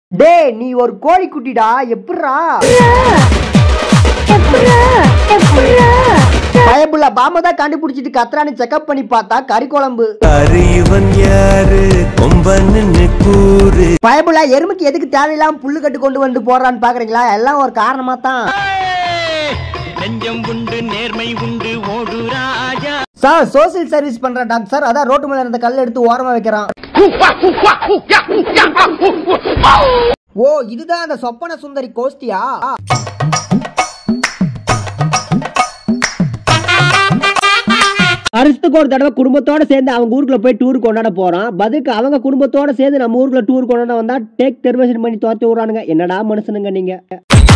டேய் நீ ஒரு கோழி குட்டிடா எப்படிரா பயப்புள்ள பாம்பை தான் கண்டுபிடிச்சிட்டு கத்துறான்னு செக்அப் பண்ணி பார்த்தா கறி குழம்பு யாரு இவன் யாரு கொம்பன்னு கூறு பயப்புள்ள எருமைக்கு எதுக்கு தேவையில்லாம புல்லு கட்டு கொண்டு வந்து போடுறான்னு பாக்குறீங்களா எல்லாம் ஒரு காரணமா தான் நெஞ்சம் உண்டு நேர்மை உண்டு ஓடு ராஜா சார் சோசியல் சர்வீஸ் பண்ற டாக்டர் சார் அதான் ரோட்டு மேல இருந்த கல்லை எடுத்து ஓரமா வைக்கிறான் ஓ இதுதான் அந்த சொப்பன சுந்தரி கோஷ்டியா வருஷத்துக்கு ஒரு தடவை குடும்பத்தோட சேர்ந்து அவங்க ஊருக்குள்ள போய் டூர் கொண்டாட போறோம் பதிலுக்கு அவங்க குடும்பத்தோட சேர்ந்து நம்ம ஊருக்குள்ள டூர் கொண்டாட வந்தா டேக் தெர்வேஷன் பண்ணி தோத்து விடுறானுங்க என்னடா மனுஷனுங்க நீங்க